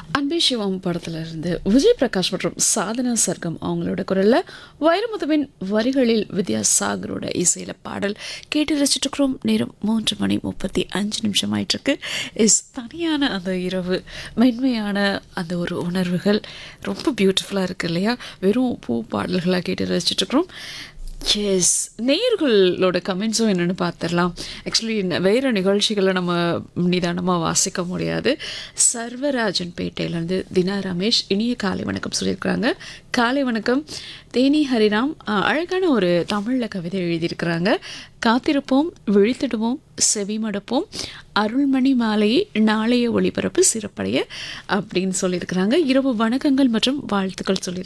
அன்பே சிவம் படத்துல இருந்து விஜய் பிரகாஷ் மற்றும் சாதனா சர்க்கம் அவங்களோட குரல்ல வைரமுத்துவின் வரிகளில் வித்யாசாகரோட இசையில பாடல் கேட்டு ரசிச்சுட்டு இருக்கிறோம் நேரம் மூன்று மணி முப்பத்தி அஞ்சு நிமிஷம் ஆயிட்டு இருக்கு இஸ் தனியான அந்த இரவு மென்மையான அந்த ஒரு உணர்வுகள் ரொம்ப பியூட்டிஃபுல்லாக இருக்கு இல்லையா வெறும் பூ பாடல்களாக கேட்டு ரசிச்சுட்டு இருக்கிறோம் எஸ் நேயர்களோட கமெண்ட்ஸும் என்னென்னு பார்த்துடலாம் ஆக்சுவலி வேறு நிகழ்ச்சிகளை நம்ம நிதானமாக வாசிக்க முடியாது சர்வராஜன் பேட்டையிலேருந்து தினா ரமேஷ் இனிய காலை வணக்கம் சொல்லியிருக்கிறாங்க காலை வணக்கம் தேனி ஹரிராம் அஹ், அழகான ஒரு தமிழில் கவிதை எழுதியிருக்கிறாங்க காத்திருப்போம் விழித்திடுவோம் செவிமடுப்போம் அருள்மணி மாலையை நாளைய ஒளிபரப்பு சிறப்படைய அப்படின்னு சொல்லியிருக்கிறாங்க இரவு வணக்கங்கள் மற்றும் வாழ்த்துக்கள் சொல்லி